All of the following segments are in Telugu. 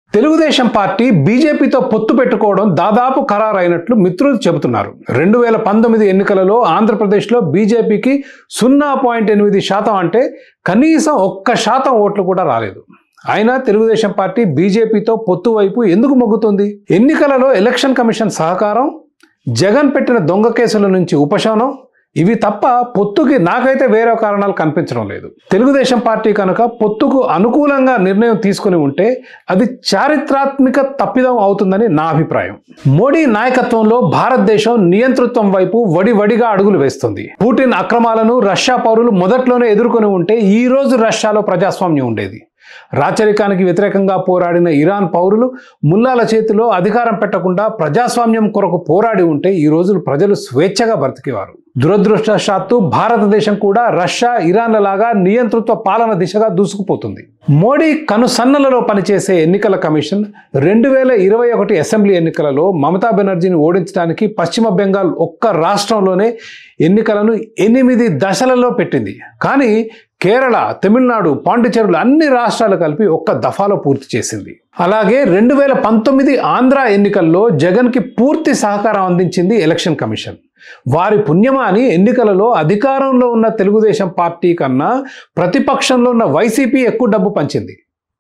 తెలుగుదేశం పార్టీ బీజేపీతో పొత్తు పెట్టుకోవడం దాదాపు ఖరారైనట్లు మిత్రులు చెబుతున్నారు రెండు వేల పంతొమ్మిది ఎన్నికలలో ఆంధ్రప్రదేశ్లో బీజేపీకి సున్నా పాయింట్ ఎనిమిది శాతం అంటే కనీసం ఒక్క శాతం ఓట్లు కూడా రాలేదు అయినా తెలుగుదేశం పార్టీ బీజేపీతో పొత్తు వైపు ఎందుకు మొగ్గుతుంది ఎన్నికలలో ఎలక్షన్ కమిషన్ సహకారం జగన్ పెట్టిన దొంగ కేసుల నుంచి ఉపశమనం ఇవి తప్ప పొత్తుకి నాకైతే వేరే కారణాలు కనిపించడం లేదు తెలుగుదేశం పార్టీ కనుక పొత్తుకు అనుకూలంగా నిర్ణయం తీసుకుని ఉంటే అది చారిత్రాత్మక తప్పిదం అవుతుందని నా అభిప్రాయం మోడీ నాయకత్వంలో భారతదేశం నియంతృత్వం వైపు వడి వడిగా అడుగులు వేస్తుంది పుటిన్ అక్రమాలను రష్యా పౌరులు మొదట్లోనే ఎదుర్కొని ఉంటే ఈ రోజు రష్యాలో ప్రజాస్వామ్యం ఉండేది రాచరికానికి వ్యతిరేకంగా పోరాడిన ఇరాన్ పౌరులు ముల్లాల చేతిలో అధికారం పెట్టకుండా ప్రజాస్వామ్యం కొరకు పోరాడి ఉంటే ఈ రోజులు ప్రజలు స్వేచ్ఛగా బ్రతికేవారు దురదృష్టవశాత్తు భారతదేశం కూడా రష్యా ఇరాన్ల లాగా నియంతృత్వ పాలన దిశగా దూసుకుపోతుంది మోడీ కనుసన్నలలో పనిచేసే ఎన్నికల కమిషన్ రెండు వేల ఇరవై ఒకటి అసెంబ్లీ ఎన్నికలలో మమతా బెనర్జీని ఓడించడానికి పశ్చిమ బెంగాల్ ఒక్క రాష్ట్రంలోనే ఎన్నికలను ఎనిమిది దశలలో పెట్టింది కానీ కేరళ తమిళనాడు పాండిచేరులు అన్ని రాష్ట్రాలు కలిపి ఒక్క దఫాలో పూర్తి చేసింది అలాగే రెండు వేల పంతొమ్మిది ఆంధ్ర ఎన్నికల్లో జగన్కి పూర్తి సహకారం అందించింది ఎలక్షన్ కమిషన్ వారి పుణ్యమా అని ఎన్నికలలో అధికారంలో ఉన్న తెలుగుదేశం పార్టీ కన్నా ప్రతిపక్షంలో ఉన్న వైసీపీ ఎక్కువ డబ్బు పంచింది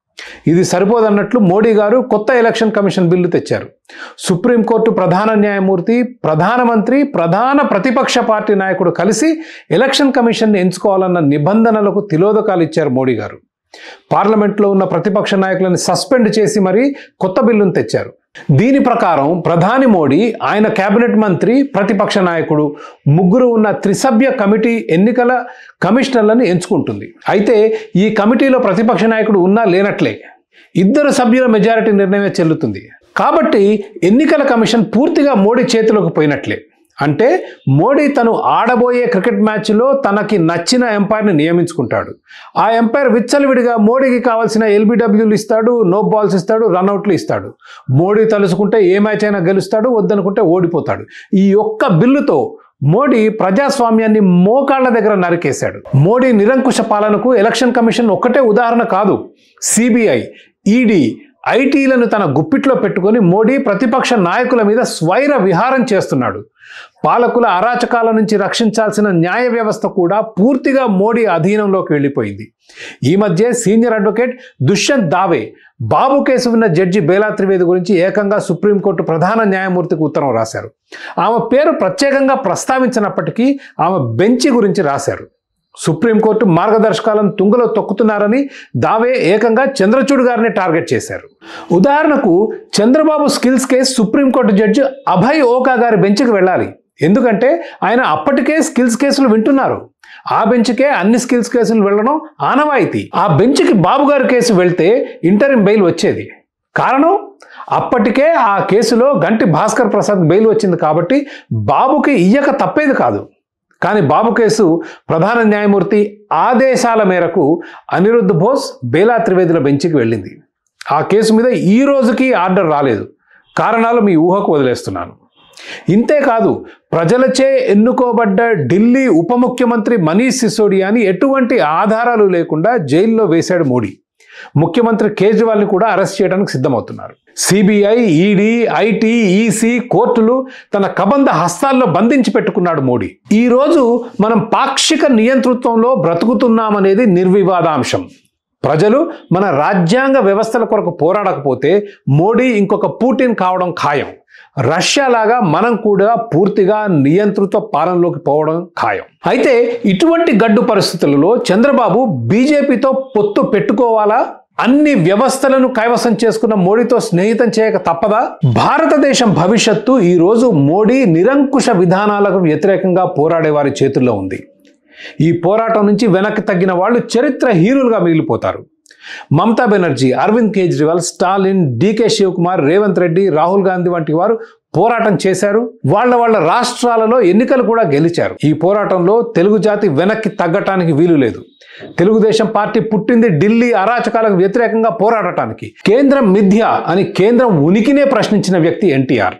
ఇది సరిపోదన్నట్లు మోడీ గారు కొత్త ఎలక్షన్ కమిషన్ బిల్లు తెచ్చారు సుప్రీంకోర్టు ప్రధాన న్యాయమూర్తి ప్రధానమంత్రి ప్రధాన ప్రతిపక్ష పార్టీ నాయకుడు కలిసి ఎలక్షన్ కమిషన్ని ఎంచుకోవాలన్న నిబంధనలకు తిలోదకాలు ఇచ్చారు మోడీ గారు పార్లమెంట్లో ఉన్న ప్రతిపక్ష నాయకులను సస్పెండ్ చేసి మరీ కొత్త బిల్లును తెచ్చారు దీని ప్రకారం ప్రధాని మోడీ ఆయన కేబినెట్ మంత్రి ప్రతిపక్ష నాయకుడు ముగ్గురు ఉన్న త్రిసభ్య కమిటీ ఎన్నికల కమిషనర్లను ఎంచుకుంటుంది అయితే ఈ కమిటీలో ప్రతిపక్ష నాయకుడు ఉన్నా లేనట్లే ఇద్దరు సభ్యుల మెజారిటీ నిర్ణయమే చెల్లుతుంది కాబట్టి ఎన్నికల కమిషన్ పూర్తిగా మోడీ చేతిలోకి పోయినట్లే అంటే మోడీ తను ఆడబోయే క్రికెట్ మ్యాచ్లో తనకి నచ్చిన ఎంపైర్ని నియమించుకుంటాడు ఆ ఎంపైర్ విచ్చలవిడిగా మోడీకి కావాల్సిన ఎల్బిడబ్ల్యూలు ఇస్తాడు నో బాల్స్ ఇస్తాడు రన్అట్లు ఇస్తాడు మోడీ తలుసుకుంటే ఏ మ్యాచ్ అయినా గెలుస్తాడు వద్దనుకుంటే ఓడిపోతాడు ఈ ఒక్క బిల్లుతో మోడీ ప్రజాస్వామ్యాన్ని మోకాళ్ల దగ్గర నరికేశాడు మోడీ నిరంకుశ పాలనకు ఎలక్షన్ కమిషన్ ఒక్కటే ఉదాహరణ కాదు సిబిఐ ఈడీ ఐటీలను తన గుప్పిట్లో పెట్టుకొని మోడీ ప్రతిపక్ష నాయకుల మీద స్వైర విహారం చేస్తున్నాడు పాలకుల అరాచకాల నుంచి రక్షించాల్సిన న్యాయ వ్యవస్థ కూడా పూర్తిగా మోడీ అధీనంలోకి వెళ్ళిపోయింది ఈ మధ్య senior advocate Dushyant Dave Babu case ఉన్న జడ్జి బేలా త్రివేది గురించి ఏకంగా సుప్రీంకోర్టు ప్రధాన న్యాయమూర్తికి ఉత్తరం రాశారు ఆమె పేరు ప్రత్యేకంగా ప్రస్తావించినప్పటికీ ఆమె బెంచి గురించి రాశారు సుప్రీంకోర్టు మార్గదర్శకాలను తుంగలో తొక్కుతున్నారని దావే ఏకంగా చంద్రచూడ్ గారిని టార్గెట్ చేశారు ఉదాహరణకు Chandrababu skills case supreme court judge Abhay Oka గారి బెంచ్కి వెళ్ళాలి ఎందుకంటే ఆయన అప్పటికే స్కిల్స్ కేసులు వింటున్నారు ఆ బెంచ్కే అన్ని స్కిల్స్ కేసులు వెళ్ళడం ఆనవాయితీ ఆ బెంచ్కి బాబు గారి కేసు వెళ్తే ఇంటరిం బెయిల్ వచ్చేది కారణం అప్పటికే ఆ కేసులో గంటి భాస్కర్ ప్రసాద్ బెయిల్ వచ్చింది కాబట్టి బాబుకి ఇయ్యక తప్పేది కాదు కానీ బాబు కేసు ప్రధాన న్యాయమూర్తి ఆదేశాల మేరకు అనిరుద్ధ్ బోస్ బేలా త్రివేదుల బెంచ్కి వెళ్ళింది ఆ కేసు మీద ఈ రోజుకి ఆర్డర్ రాలేదు కారణాలు మీ ఊహకు వదిలేస్తున్నాను ఇంతేకాదు ప్రజలచే ఎన్నుకోబడ్డ ఢిల్లీ ఉప ముఖ్యమంత్రి మనీష్ సిసోడియాని ఎటువంటి ఆధారాలు లేకుండా జైల్లో వేశాడు మోడీ ముఖ్యమంత్రి కేజ్రీవాల్ని కూడా అరెస్ట్ చేయడానికి సిద్ధమవుతున్నారు సిబిఐ ఈడీ ఐటీ ఈసీ కోర్టులు తన కబంధ హస్తాల్లో బంధించి పెట్టుకున్నాడు మోడీ ఈ రోజు మనం పాక్షిక నియంతృత్వంలో బ్రతుకుతున్నామనేది నిర్వివాదాంశం ప్రజలు మన రాజ్యాంగ వ్యవస్థల కొరకు పోరాడకపోతే మోడీ ఇంకొక పూటిన్ కావడం ఖాయం రష్యా లాగా మనం కూడా పూర్తిగా నియంతృత్వ పాలనలోకి పోవడం ఖాయం అయితే ఇటువంటి గడ్డు పరిస్థితులలో చంద్రబాబు బీజేపీతో పొత్తు పెట్టుకోవాలా అన్ని వ్యవస్థలను కైవసం చేసుకున్న మోడీతో స్నేహితం చేయక తప్పదా భారతదేశం భవిష్యత్తు ఈ రోజు మోడీ నిరంకుశ విధానాలకు వ్యతిరేకంగా పోరాడే వారి చేతుల్లో ఉంది ఈ పోరాటం నుంచి వెనక్కి తగ్గిన వాళ్ళు చరిత్ర హీరోలుగా మిగిలిపోతారు మమతా బెనర్జీ అరవింద్ కేజ్రీవాల్ స్టాలిన్ డీకే శివకుమార్ రేవంత్ రెడ్డి రాహుల్ గాంధీ వంటి వారు పోరాటం చేశారు వాళ్ళ వాళ్ళ రాష్ట్రాలలో ఎన్నికలు కూడా గెలిచారు ఈ పోరాటంలో తెలుగు జాతి వెనక్కి తగ్గటానికి వీలు లేదు తెలుగుదేశం పార్టీ పుట్టింది ఢిల్లీ అరాచకాలకు వ్యతిరేకంగా పోరాడటానికి కేంద్రం మిథ్య అని కేంద్రం ఉనికినే ప్రశ్నించిన వ్యక్తి ఎన్టీఆర్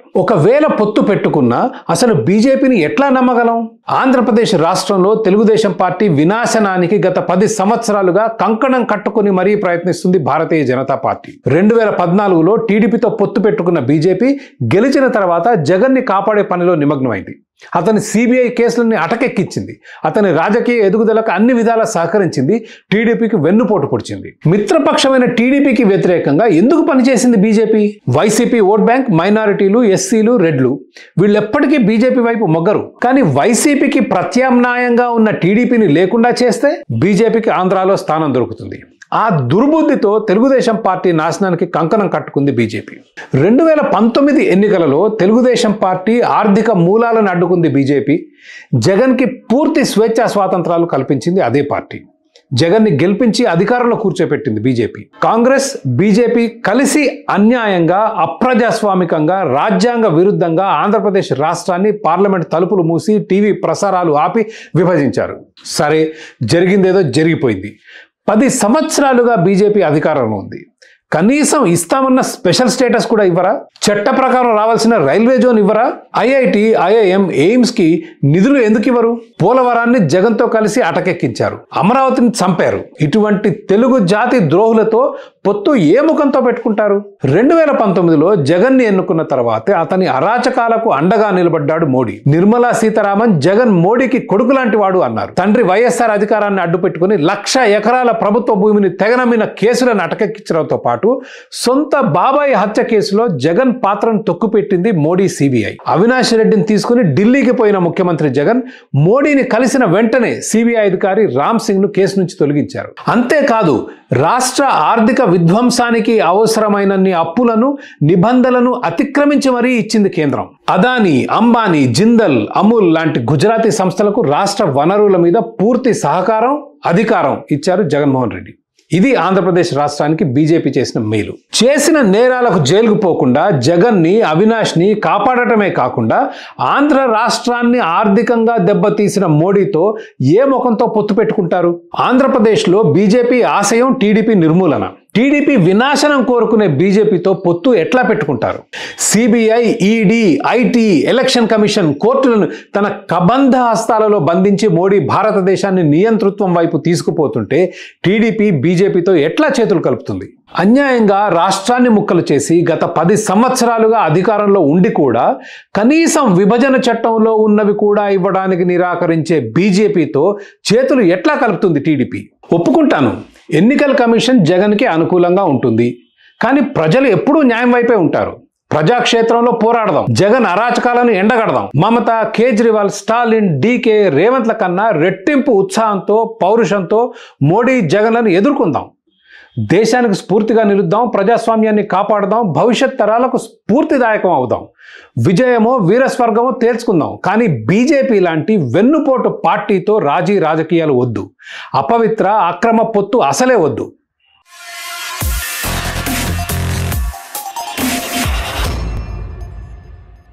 ఒకవేళ పొత్తు పెట్టుకున్నా అసలు బీజేపీని ఎట్లా నమ్మగలం ఆంధ్రప్రదేశ్ రాష్ట్రంలో తెలుగుదేశం పార్టీ వినాశనానికి గత పది సంవత్సరాలుగా కంకణం కట్టుకుని మరీ ప్రయత్నిస్తుంది భారతీయ జనతా పార్టీ రెండు వేల పద్నాలుగులో టీడీపీతో పొత్తు పెట్టుకున్న బీజేపీ గెలిచిన తర్వాత జగన్ని కాపాడే పనిలో నిమగ్నమైంది అతని సిబిఐ కేసులని అటకెక్కించింది అతని రాజకీయ ఎదుగుదలకు అన్ని విధాలా సహకరించింది టీడీపీకి వెన్నుపోటు పొడిచింది మిత్రపక్షమైన టీడీపీకి వ్యతిరేకంగా ఎందుకు పనిచేసింది బీజేపీ వైసీపీ ఓట్ బ్యాంక్ మైనారిటీలు ఎస్సీలు రెడ్లు వీళ్ళెప్పటికీ బీజేపీ వైపు మొగ్గరు కానీ వైసీపీకి ప్రత్యామ్నాయంగా ఉన్న టీడీపీని లేకుండా చేస్తే బీజేపీకి ఆంధ్రాలో స్థానం దొరుకుతుంది ఆ దుర్బుద్ధితో తెలుగుదేశం పార్టీ నాశనానికి కంకణం కట్టుకుంది బీజేపీ రెండు వేల పంతొమ్మిది ఎన్నికలలో తెలుగుదేశం పార్టీ ఆర్థిక మూలాలను అడ్డుకుంది బీజేపీ జగన్కి పూర్తి స్వేచ్ఛా స్వాతంత్రాలు కల్పించింది అదే పార్టీ జగన్ని గెలిపించి అధికారంలో కూర్చోపెట్టింది బీజేపీ కాంగ్రెస్ బీజేపీ కలిసి అన్యాయంగా అప్రజాస్వామికంగా రాజ్యాంగ విరుద్ధంగా ఆంధ్రప్రదేశ్ రాష్ట్రాన్ని పార్లమెంట్ తలుపులు మూసి టీవీ ప్రసారాలు ఆపి విభజించారు సరే జరిగిందేదో జరిగిపోయింది పది సంవత్సరాలుగా బీజేపీ అధికారంలో ఉంది కనీసం ఇస్తామన్న స్పెషల్ స్టేటస్ కూడా ఇవ్వరా చట్ట ప్రకారం రావాల్సిన రైల్వే జోన్ ఇవ్వరా ఐఐటి ఐఐఎం ఎయిమ్స్ కి నిధులు ఎందుకు ఇవ్వరు పోలవరాన్ని జగన్తో కలిసి అటకెక్కించారు అమరావతిని చంపారు ఇటువంటి తెలుగు జాతి ద్రోహులతో పొత్తు ఏ ముఖంతో పెట్టుకుంటారు రెండు వేల పంతొమ్మిదిలో జగన్ని ఎన్నుకున్న తర్వాతే అతని అరాచకాలకు అండగా నిలబడ్డాడు మోడీ నిర్మలా సీతారామన్ జగన్ మోడీకి కొడుకు లాంటి వాడు అన్నారు తండ్రి వైఎస్ఆర్ అధికారాన్ని అడ్డు పెట్టుకుని లక్ష ఎకరాల ప్రభుత్వ భూమిని తెగనమ్మిన కేసులను అటకెక్కించడంతో పాటు సొంత బాబాయ్ హత్య కేసులో జగన్ పాత్రను తొక్కుపెట్టింది మోడీ సిబిఐ అవినాష్ రెడ్డిని తీసుకుని ఢిల్లీకి పోయిన ముఖ్యమంత్రి జగన్ మోడీని కలిసిన వెంటనే సిబిఐ అధికారి రామ్ సింగ్ ను కేసు నుంచి తొలగించారు అంతేకాదు రాష్ట్ర ఆర్థిక విధ్వంసానికి అవసరమైనన్ని అప్పులను నిబంధనలను అతిక్రమించి మరీ ఇచ్చింది కేంద్రం అదానీ అంబానీ జిందల్ అమూల్ లాంటి గుజరాతీ సంస్థలకు రాష్ట్ర వనరుల మీద పూర్తి సహకారం అధికారం ఇచ్చారు జగన్మోహన్ రెడ్డి ఇది ఆంధ్రప్రదేశ్ రాష్ట్రానికి బీజేపీ చేసిన మేలు చేసిన నేరాలకు జైలుకు పోకుండా జగన్ని అవినాష్ని కాపాడటమే కాకుండా ఆంధ్ర రాష్ట్రాన్ని ఆర్థికంగా దెబ్బతీసిన మోడీతో ఏ ముఖంతో పొత్తు పెట్టుకుంటారు ఆంధ్రప్రదేశ్లో బీజేపీ ఆశయం టీడీపీ నిర్మూలన టీడీపీ వినాశనం కోరుకునే బీజేపీతో పొత్తు ఎట్లా పెట్టుకుంటారు CBI ED IT election commission కోర్టులను తన కబంధ హస్తాలలో బంధించి మోడీ భారతదేశాన్ని నియంతృత్వం వైపు తీసుకుపోతుంటే టీడీపీ బీజేపీతో ఎట్లా చేతులు కలుపుతుంది అన్యాయంగా రాష్ట్రాన్ని ముక్కలు చేసి గత పది సంవత్సరాలుగా అధికారంలో ఉండి కూడా కనీసం విభజన చట్టంలో ఉన్నవి కూడా ఇవ్వడానికి నిరాకరించే బీజేపీతో చేతులు ఎట్లా కలుపుతుంది టీడీపీ ఒప్పుకుంటాను ఎన్నికల కమిషన్ జగన్కి అనుకూలంగా ఉంటుంది కానీ ప్రజలు ఎప్పుడూ న్యాయం వైపే ఉంటారు ప్రజాక్షేత్రంలో పోరాడదాం జగన్ అరాచకాలను ఎండగడదాం మమత కేజ్రీవాల్ స్టాలిన్ డీకే రేవంత్ల కన్నా రెట్టింపు ఉత్సాహంతో పౌరుషంతో మోడీ జగన్లను ఎదుర్కొందాం దేశానికి స్ఫూర్తిగా నిలుద్దాం ప్రజాస్వామ్యాన్ని కాపాడదాం భవిష్యత్ తరాలకు స్ఫూర్తిదాయకం అవుదాం విజయమో వీరస్వర్గమో తేల్చుకుందాం కానీ బీజేపీ లాంటి వెన్నుపోటు పార్టీతో రాజీ రాజకీయాలు వద్దు అపవిత్ర అక్రమ పొత్తు అసలే వద్దు